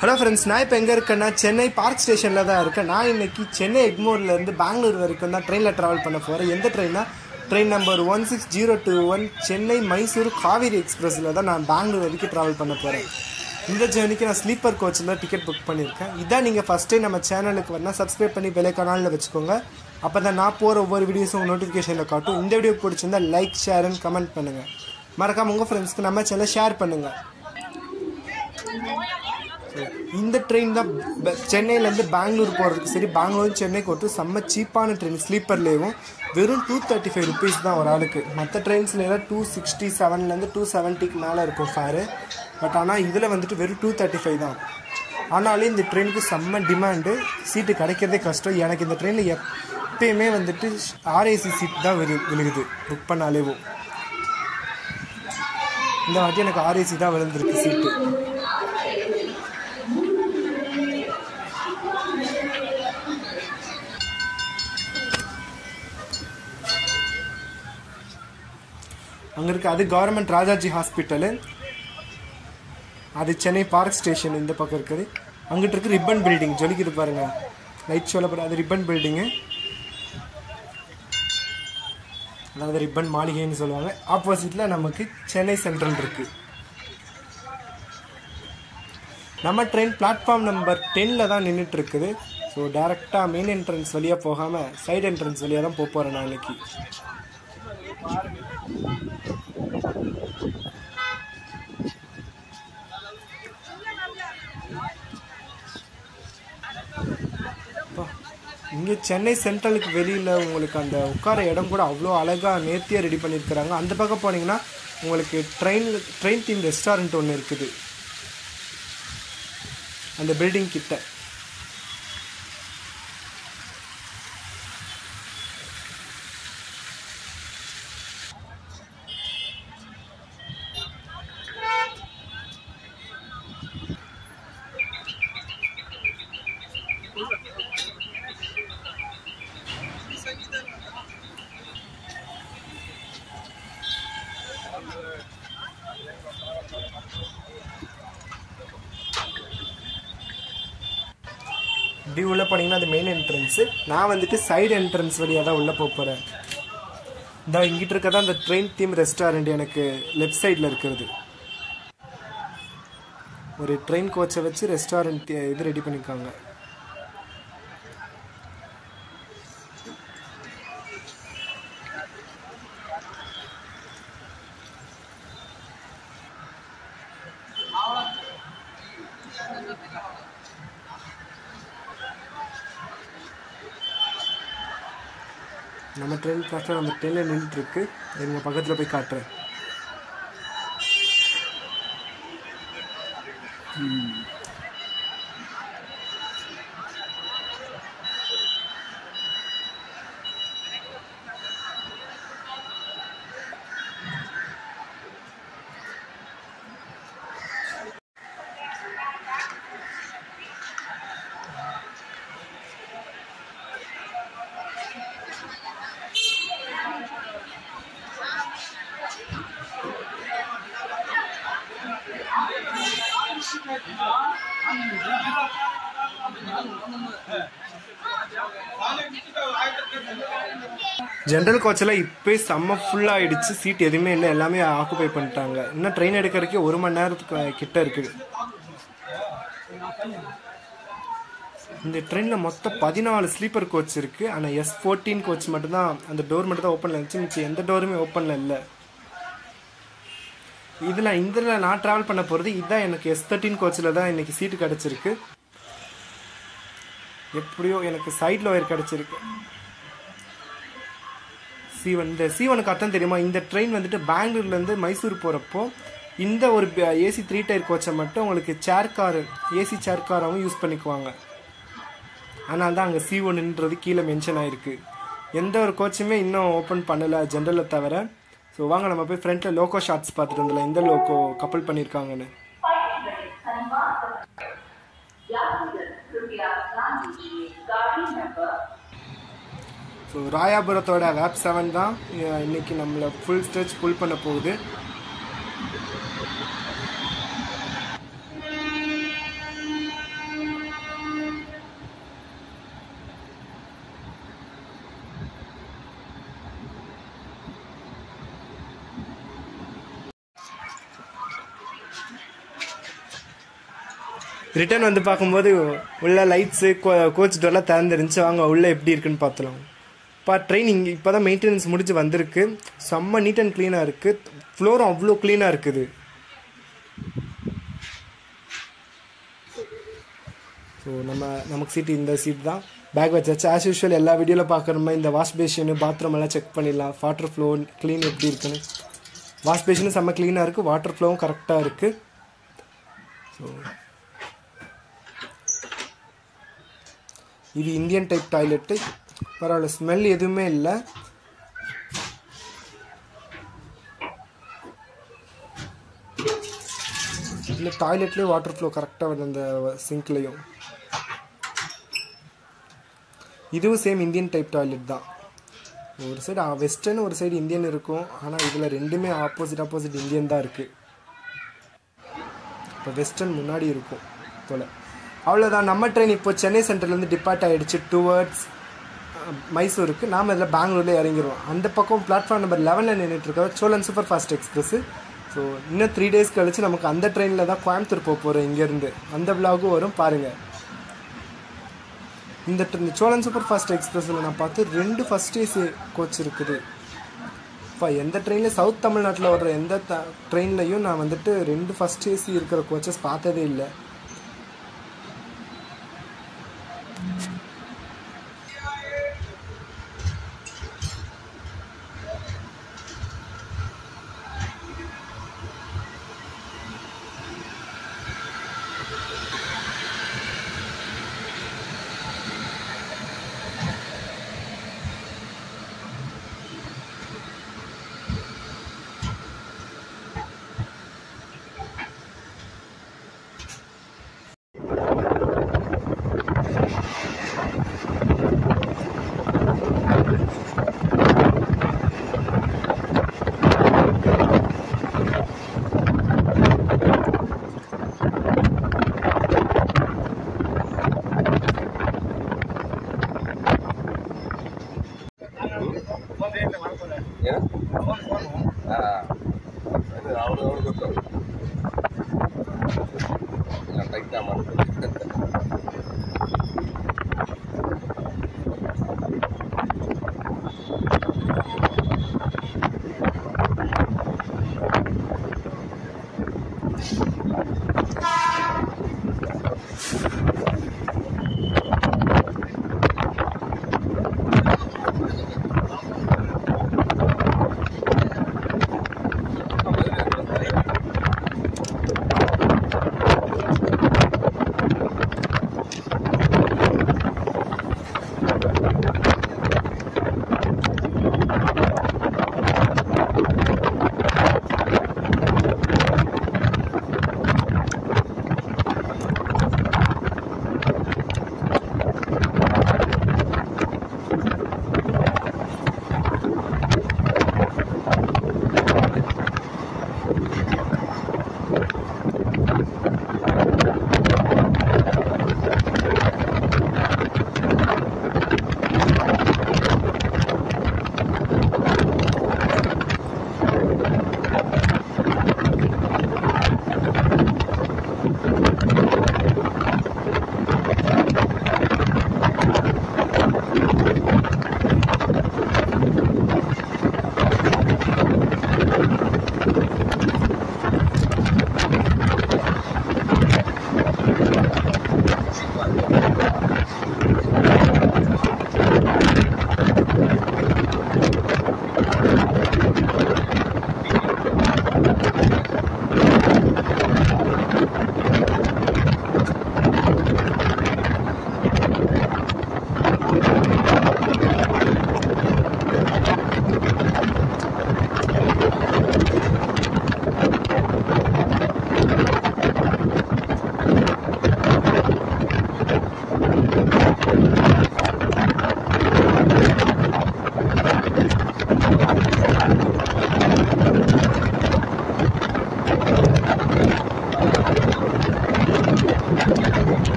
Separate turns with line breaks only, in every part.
Hello friends நான் இப்போ எங்கே இருக்கேன்னா சென்னை பார்க் ஸ்டேஷனில் தான் இருக்கேன் நான் இன்னைக்கு சென்னை எக்மோர்லேருந்து பெங்களூர் வரைக்கும் தான் ட்ரெயினில் ட்ராவல் பண்ண போகிறேன் எந்த ட்ரெயின்னா train number one six zero two one Chennai Mysore Kaveri எக்ஸ்பிரஸில் தான் நான் பெங்களூர் வரைக்கும் ட்ராவல் பண்ண போகிறேன் இந்த ஜேர்னிக்கு நான் ஸ்லீப்பர் கோச்சில் தான் டிக்கெட் புக் பண்ணியிருக்கேன் இதான் நீங்கள் ஃபஸ்ட் டைம் நம்ம சேனலுக்கு வரணும் சப்ஸ்கிரைப் பண்ணி பெலை கனாலில் வச்சுக்கோங்க அப்போ தான் நான் போகிற ஒவ்வொரு வீடியோஸும் நோட்டிஃபிகேஷனில் காட்டும் இந்த வீடியோ பிடிச்சிருந்தா லைக் ஷேர் அண்ட் கமெண்ட் பண்ணுங்கள் மறக்காம உங்கள் ஃப்ரெண்ட்ஸ்க்கு நம்ம சேனலை ஷேர் பண்ணுங்கள் இந்த ட்ரெயின் தான் ப- சென்னையிலேருந்து பெங்களூர் போகிறதுக்கு சரி பெங்களூர் சென்னைக்கு ஒட்டு செம்ம சீப்பான ட்ரெயின் ஸ்லீப்பர்லேயும் வெறும் டூ தேர்ட்டி ஃபைவ் ருபீஸ் தான் ஒரு ஆளுக்கு மற்ற ட்ரெயின்ஸில் எல்லாம் டூ சிக்ஸ்டி செவன்லேருந்து டூ செவன்ட்டிக்கு மேலே இருக்கும் ஃபேரு பட் ஆனால் இதில் வந்துட்டு வெறும் டூ தேர்ட்டி ஃபைவ் தான் ஆனாலும் இந்த ட்ரெயினுக்கு செம்ம டிமாண்டு சீட்டு கிடைக்கிறதே கஷ்டம் எனக்கு இந்த ட்ரெயினில் எப்பயுமே வந்துட்டு ஆர்ஏசி சீட் தான் விழு விழுகுது புக் பண்ணாலேவும் இந்த வாட்டி எனக்கு ஆர்ஏசி தான் விழுந்திருக்கு சீட்டு அங்கே இருக்க அது கவர்மெண்ட் ராஜாஜி ஹாஸ்பிட்டலு அது சென்னை பார்க் ஸ்டேஷன் இந்த பக்கம் இருக்குது அங்கிட்டு இருக்கு ரிப்பன் பில்டிங் ஜொலிக்குது பாருங்க லைட் ஷோல போகிற அது ரிப்பன் பில்டிங்கு அதாவது ரிப்பன் மாளிகைன்னு சொல்லுவாங்க ஆப்போசிட்டில் நமக்கு சென்னை சென்ட்ரல் இருக்கு நம்ம ட்ரெயின் பிளாட்ஃபார்ம் நம்பர் டென்னில் தான் நின்றுட்டு இருக்குது ஸோ டேரெக்டாக மெயின் என்ட்ரன்ஸ் வழியாக போகாமல் சைடு என்ட்ரன்ஸ் வழியாக தான் போக போகிறேன் நான் இன்னைக்கு இங்கே சென்னை சென்ட்ரலுக்கு வெளியில் உங்களுக்கு அந்த உட்கார இடம் கூட அவ்வளோ அழகாக நேர்த்தியாக ரெடி பண்ணியிருக்கிறாங்க அந்த பக்கம் போனீங்கன்னா உங்களுக்கு ட்ரெயின் ட்ரெயின் தீம் ரெஸ்டாரண்ட் ஒன்று இருக்குது அந்த பில்டிங் கிட்ட இப்படி உள்ளே போனீங்கன்னா அது மெயின் என்ட்ரன்ஸு நான் வந்துட்டு சைடு என்ட்ரன்ஸ் வழியாக தான் உள்ளே போக போகிறேன் இந்த இங்கிட்டு இருக்க தான் அந்த ட்ரெயின் தீம் ரெஸ்டாரண்ட் எனக்கு லெஃப்ட் சைடில் இருக்கிறது ஒரு ட்ரெயின் கோச்சை வச்சு ரெஸ்டாரண்ட் இது ரெடி பண்ணியிருக்காங்க நம்ம ட்ரெயின் பிளாட்ஃபார்ம் நம்ம ட்ரெயினில் நின்றுட்டு இருக்கு எங்கள் பக்கத்தில் போய் காட்டுறேன் ஜென்ரல் கோச்செல்லாம் இப்போ செம்ம ஃபுல்லாக ஆயிடுச்சு சீட் எதுவுமே இல்லை எல்லாமே ஆக்குபை பண்ணிட்டாங்க இன்னும் ட்ரெயின் எடுக்கிறதுக்கே ஒரு மணி நேரத்துக்கு கிட்ட இருக்குது இந்த ட்ரெயினில் மொத்தம் பதினாலு ஸ்லீப்பர் கோச் இருக்குது ஆனால் எஸ் ஃபோர்டீன் கோச் மட்டும்தான் அந்த டோர் மட்டும் தான் ஓப்பனில் இருந்துச்சு மிச்சம் எந்த டோருமே ஓப்பனில் இல்லை இதில் இதில் நான் ட்ராவல் பண்ண போகிறது இதுதான் எனக்கு எஸ் தேர்ட்டின் கோச்சில் தான் இன்னைக்கு சீட்டு கிடச்சிருக்கு எப்படியோ எனக்கு சைடில் ஒயர் கிடச்சிருக்கு சீவன் இந்த சீவனுக்கு அர்த்தம் தெரியுமா இந்த ட்ரெயின் வந்துட்டு பெங்களூர்லேருந்து மைசூர் போகிறப்போ இந்த ஒரு ஏசி த்ரீ டயர் கோச்சை மட்டும் உங்களுக்கு சேர் கார் ஏசி சேர் காராகவும் யூஸ் பண்ணிக்குவாங்க ஆனால் தான் அங்கே சி ஒன்றுன்றது கீழே மென்ஷன் ஆயிருக்கு எந்த ஒரு கோச்சுமே இன்னும் ஓப்பன் பண்ணலை ஜென்ரலை தவிர ஸோ வாங்க நம்ம போய் ஃப்ரண்ட்டில் லோகோ ஷார்ட்ஸ் பார்த்துட்டு வந்துடலாம் எந்த லோகோ கப்பல் பண்ணியிருக்காங்கன்னு ஸோ ராயாபுரத்தோட வேப் செவன் தான் அஹ், இன்னைக்கு நம்மளை ஃபுல் ஸ்டெச் புல் பண்ண போகுது ரிட்டர்ன் வந்து பார்க்கும்போது உள்ள லைட்ஸு கோச் டோர்லாம் திறந்துருந்துச்சு வாங்க உள்ள எப்படி இருக்குன்னு பார்த்துலாம் இப்போ ட்ரெயின் இங்கே இப்போ தான் மெயின்டெனன்ஸ் முடிஞ்சு வந்திருக்கு செம்ம நீட் அண்ட் க்ளீனாக இருக்குது ஃப்ளோரும் அவ்வளோ க்ளீனாக இருக்குது ஸோ நம்ம நமக்கு சீட்டு இந்த சீட் தான் பேக் வச்சாச்சு ஆஸ் யூஷுவல் எல்லா வீடியோவில் பார்க்குற மாதிரி இந்த வாஷ் பேஷனு பாத்ரூம் எல்லாம் செக் பண்ணிடலாம் வாட்டர் ஃப்ளோ க்ளீன் எப்படி இருக்குன்னு வாஷ் பேஷனும் செம்ம க்ளீனாக இருக்குது வாட்டர் ஃப்ளோவும் கரெக்டாக இருக்குது ஸோ இது இந்தியன் டைப் டாய்லெட்டு பரவாயில்ல ஸ்மெல் எதுவுமே இல்லை இல்லை டாய்லெட்லேயே வாட்டர் ஃப்ளோ கரெக்டாக வருது அந்த சிங்க்லேயும் இதுவும் சேம் இந்தியன் டைப் டாய்லெட் தான் ஒரு சைடு வெஸ்டர்ன் ஒரு சைடு இந்தியன் இருக்கும் ஆனால் இதில் ரெண்டுமே ஆப்போசிட் ஆப்போசிட் இந்தியன் தான் இருக்குது இப்போ வெஸ்டர்ன் முன்னாடி இருக்கும் தொலை அவ்வளோதான் நம்ம ட்ரெயின் இப்போ சென்னை சென்ட்ரல்லேருந்து டிபார்ட் ஆகிடுச்சு டுவர்ட்ஸ் மைசூருக்கு நாம் இதில் பெங்களூரில் இறங்கிடுவோம் அந்த பக்கம் பிளாட்ஃபார்ம் நம்பர் லெவனில் நின்றுட்டு இருக்க Cholan super fast express so இன்னும் த்ரீ டேஸ் கழிச்சு நமக்கு அந்த ட்ரெயினில் தான் கோயம்புத்தூர் போக போகிறோம் இங்கேருந்து அந்த விலாகும் வரும் பாருங்கள் இந்த இந்த சோழன் சூப்பர் ஃபாஸ்ட் எக்ஸ்பிரஸில் நான் பார்த்து ரெண்டு ஃபஸ்ட் ஏசி கோச் இருக்குது இப்போ எந்த ட்ரெயினில் சவுத் தமிழ்நாட்டில் வர்ற எந்த த ட்ரெயின்லையும் நான் வந்துட்டு ரெண்டு ஃபஸ்ட் ஏசி இருக்கிற கோச்சஸ் பார்த்ததே இல்லை
ಅವಳು ಅವಳು ಗೊತ್ತು ಟೈಟ್ ಮಾಡ್ತಾರೆ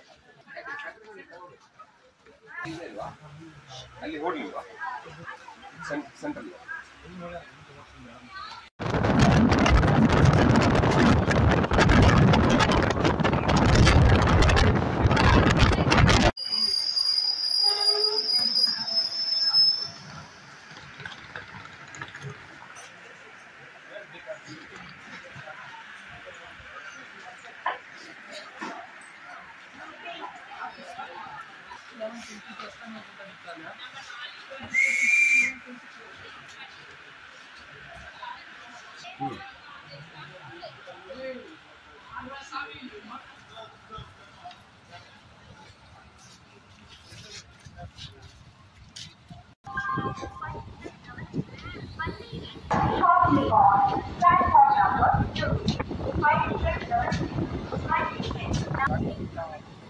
ಇಲ್ವಾ ಅಲ್ಲಿ ಹೋಗ್ಲಿಲ್ವಾ central
shortly on platform number two. Five sectors, five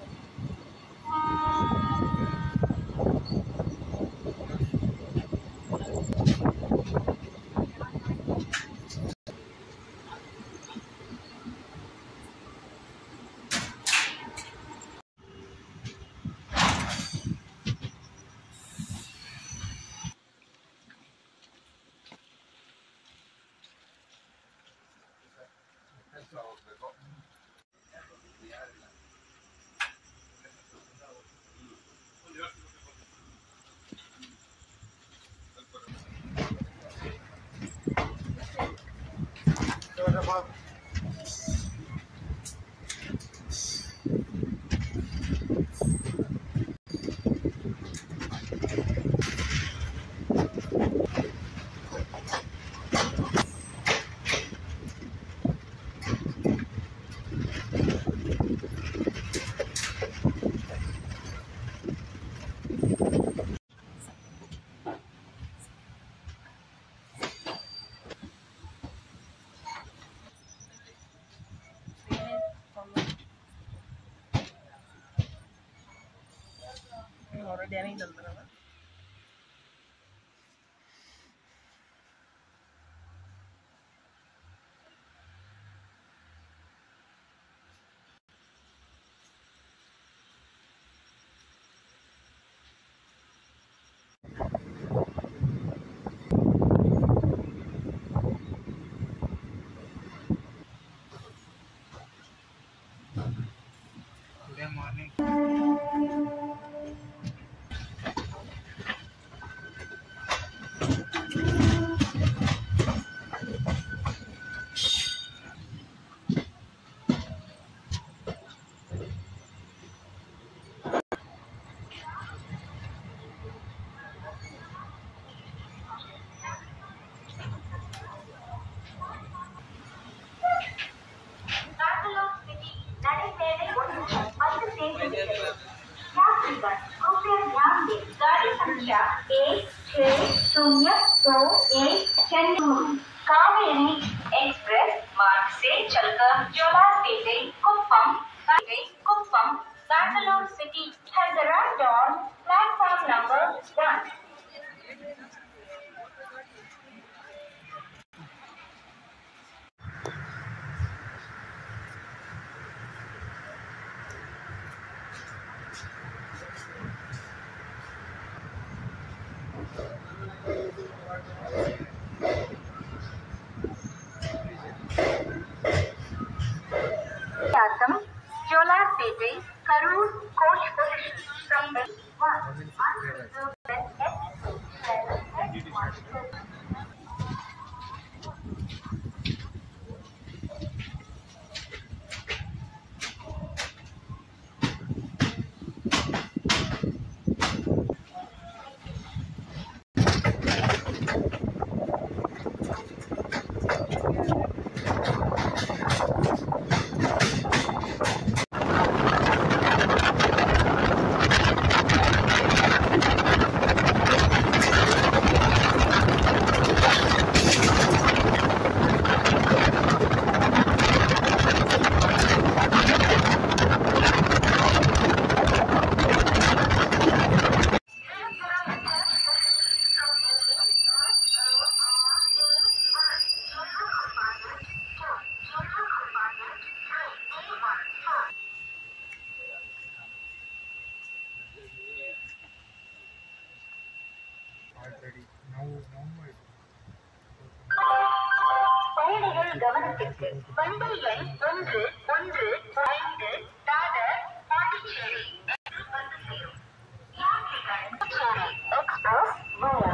already arranged ಅಂತಾರಲ್ಲ
Bangalore City नरेंद्र मोदी मध्य प्रदेश यात्रीगण कृपया ध्यान दें गाड़ी संख्या एक छः शून्य दो एक चेन्नई कावेरी एक्सप्रेस मार्ग से चलकर जोलारपेटे कुप्पम पेटे Kuppam Bangalore City has arrived on platform number one. Yatam, Jolarpete, Karur, coach position from the one. பயணிகள் கவனத்திற்கு வண்டி எண் ஒன்று ஒன்று ஐந்து தாதர் பாண்டிச்சேரி என்று வந்து சேரும் யாத்ரிகள் Pondicherry express via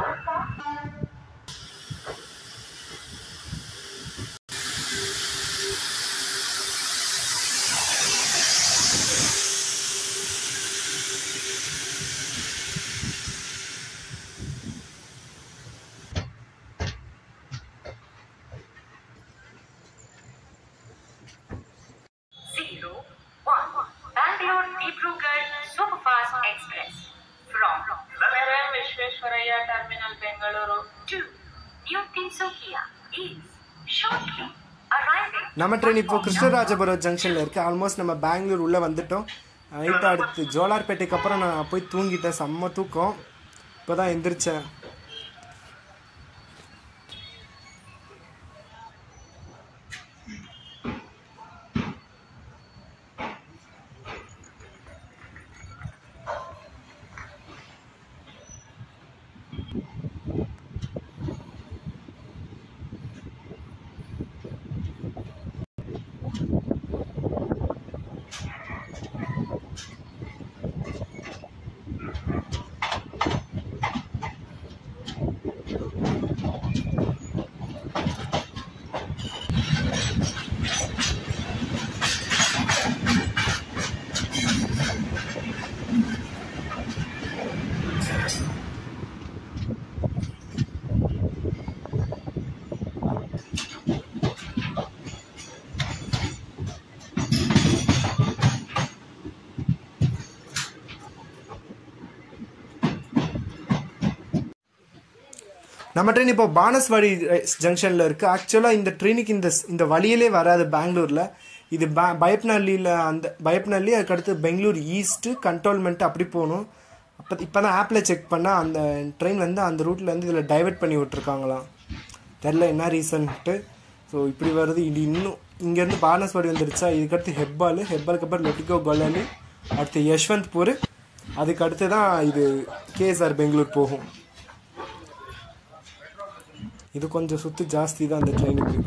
zero one Bangalore Dibrugarh Superfast Express from Vararam Vishweswaraya Terminal Bengaluru to New Tinsukia is shortly arriving.
நம்ம ட்ரெயின் இப்போ கிருஷ்ணராஜபுரம் ஜங்ஷனில் இருக்கு ஆல்மோஸ்ட் நம்ம பெங்களூர் உள்ளே வந்துட்டோம் நைட்டு அடுத்து ஜோலார்பேட்டைக்கு அப்புறம் நான் போய் தூங்கிட்டேன் செம்ம தூக்கம் இப்போ தான் எந்திரிச்சேன் நம்ம ட்ரெயின் இப்போ பானஸ்வாடி ஜங்ஷனில் இருக்குது ஆக்சுவலாக இந்த ட்ரெயினுக்கு இந்த இந்த வழியிலே வராது பெங்களூரில் இது ப பயப்னல்லியில் அந்த பயப்னல்லி அதுக்கடுத்து பெங்களூர் ஈஸ்ட்டு கண்ட்ரோல்மெண்ட் அப்படி போகணும் அப்போ இப்போ தான் ஆப்பில் செக் பண்ணால் அந்த ட்ரெயின் வந்து அந்த ரூட்டில் வந்து இதில் டைவர்ட் பண்ணி விட்ருக்காங்களாம் தெரில என்ன ரீசன்ட்டு ஸோ இப்படி வருது இது இன்னும் இங்கேருந்து பானஸ்வாடி வந்துருச்சா இதுக்கடுத்து ஹெப்பால் ஹெப்பாலுக்கு அப்புறம் லொட்டிகோ கொல்லாலி அடுத்து யஷ்வந்த்பூர் அதுக்கு அடுத்து தான் இது கேஎஸ்ஆர் பெங்களூர் போகும் இது கொஞ்சம் சுத்து ஜாஸ்தி தான் அந்த ட்ரெயினுக்கு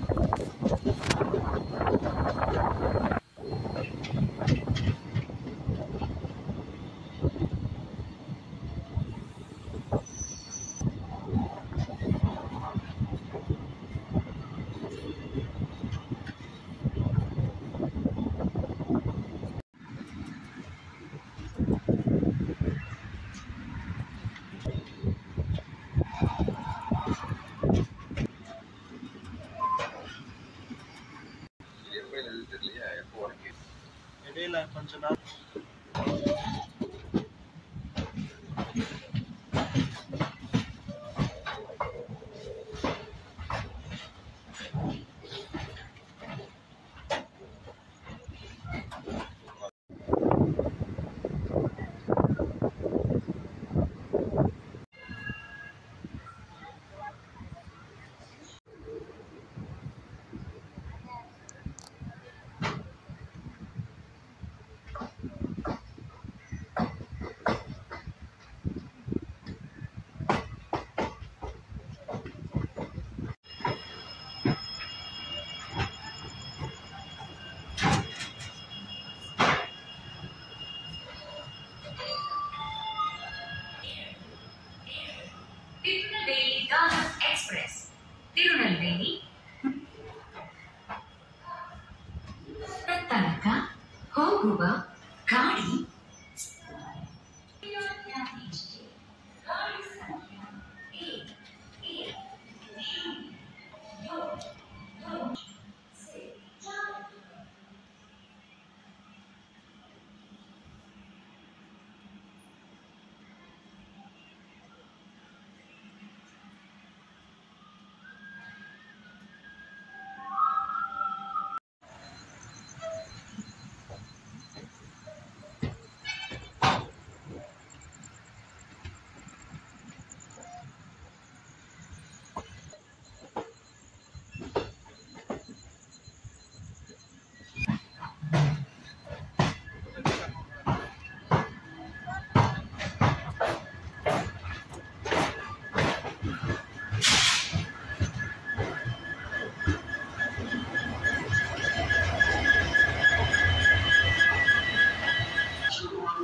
எப்போ எழுது தெரியலையா எப்போ உனக்கு
இடையில கொஞ்ச நாள்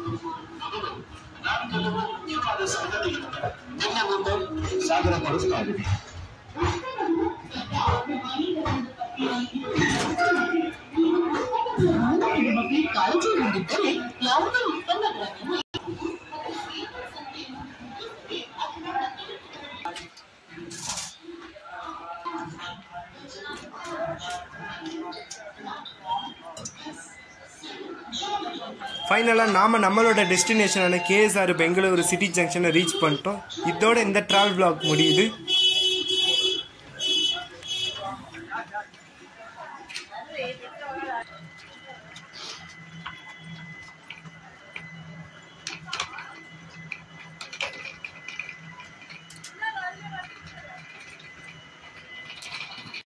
ನಾನು ಕೆಲವು ಮುಖ್ಯವಾದ ಸಂಗತಿಗಳನ್ನು ನಿಮ್ಮ ಮುಂದೆ ಸಾಗರಪಡಿಸ್ತಾ ಇದ್ದೀನಿ
ನಿಮ್ಮ ಬಗ್ಗೆ ಕಾಳಜಿ ಹೊಂದಿದ್ದರೆ ಯಾವುದೇ ಉತ್ಪನ್ನಗಳನ್ನು
ஃபைனலாக நாம் நம்மளோட டெஸ்டினேஷனான கேஎஸ்ஆர் பெங்களூரு சிட்டி ஜங்ஷனை ரீச் பண்ணிட்டோம் இதோட இந்த ட்ராவல் vlog முடியுது
ಅಂದ್ರೆ